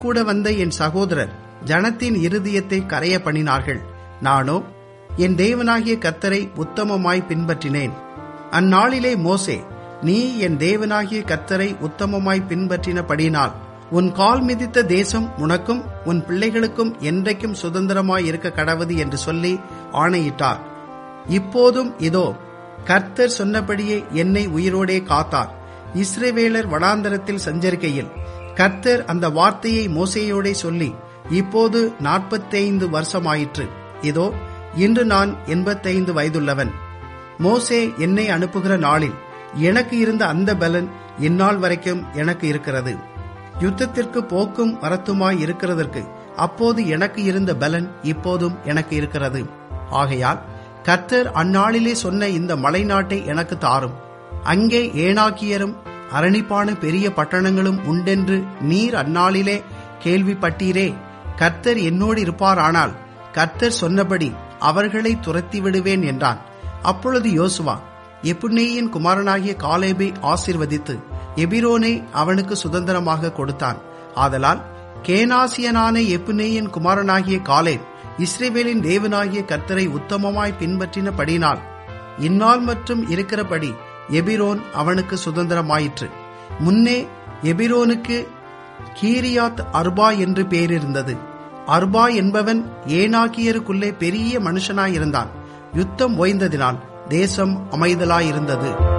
கூட வந்த என் சகோதரர் ஜனத்தின் இருதயத்தை கரைய பண்ணினார்கள் நானோ என் தேவனாகிய கத்தரை உத்தமமாய் பின்பற்றினேன் அந்நாளிலே மோசே நீ என் தேவனாகிய கத்தரை உத்தமமாய் பின்பற்றினபடியினால் உன் கால் மிதித்த தேசம் உனக்கும் உன் பிள்ளைகளுக்கும் என்றைக்கும் சுதந்திரமாய் இருக்க கடவுது என்று சொல்லி ஆணையிட்டார் இப்போதும் இதோ கர்த்தர் சொன்னபடியே என்னை உயிரோடே காத்தார் இஸ்ரேவேலர் வடாந்தரத்தில் சஞ்சரிக்கையில் கர்த்தர் அந்த வார்த்தையை மோசையோடே சொல்லி இப்போது நாற்பத்தைந்து வருஷமாயிற்று இதோ இன்று நான் எண்பத்தைந்து வயதுள்ளவன் மோசே என்னை அனுப்புகிற நாளில் எனக்கு இருந்த அந்த பலன் இந்நாள் வரைக்கும் எனக்கு இருக்கிறது யுத்தத்திற்கு போக்கும் வரத்துமாய் இருக்கிறதற்கு அப்போது எனக்கு இருந்த பலன் இப்போதும் எனக்கு இருக்கிறது ஆகையால் கர்த்தர் அந்நாளிலே சொன்ன இந்த மலைநாட்டை எனக்கு தாரும் அங்கே ஏனாக்கியரும் அரணிப்பான பெரிய பட்டணங்களும் உண்டென்று நீர் அந்நாளிலே கேள்விப்பட்டீரே கர்த்தர் என்னோடு இருப்பாரானால் கர்த்தர் சொன்னபடி அவர்களை துரத்தி விடுவேன் என்றான் அப்பொழுது யோசுவா எப்புனேயின் குமாரனாகிய காலேபை ஆசிர்வதித்து எபிரோனை அவனுக்கு சுதந்திரமாக கொடுத்தான் ஆதலால் கேனாசியனான எப்புனேயின் குமாரனாகிய காலேப் இஸ்ரேவேலின் தேவனாகிய கர்த்தரை உத்தமமாய் பின்பற்றினபடினால் இந்நாள் மற்றும் இருக்கிறபடி எபிரோன் அவனுக்கு சுதந்திரமாயிற்று முன்னே எபிரோனுக்கு கீரியாத் அர்பா என்று பேரிருந்தது அர்பா என்பவன் ஏனாக்கியருக்குள்ளே பெரிய மனுஷனாயிருந்தான் யுத்தம் ஓய்ந்ததினால் தேசம் அமைதலாயிருந்தது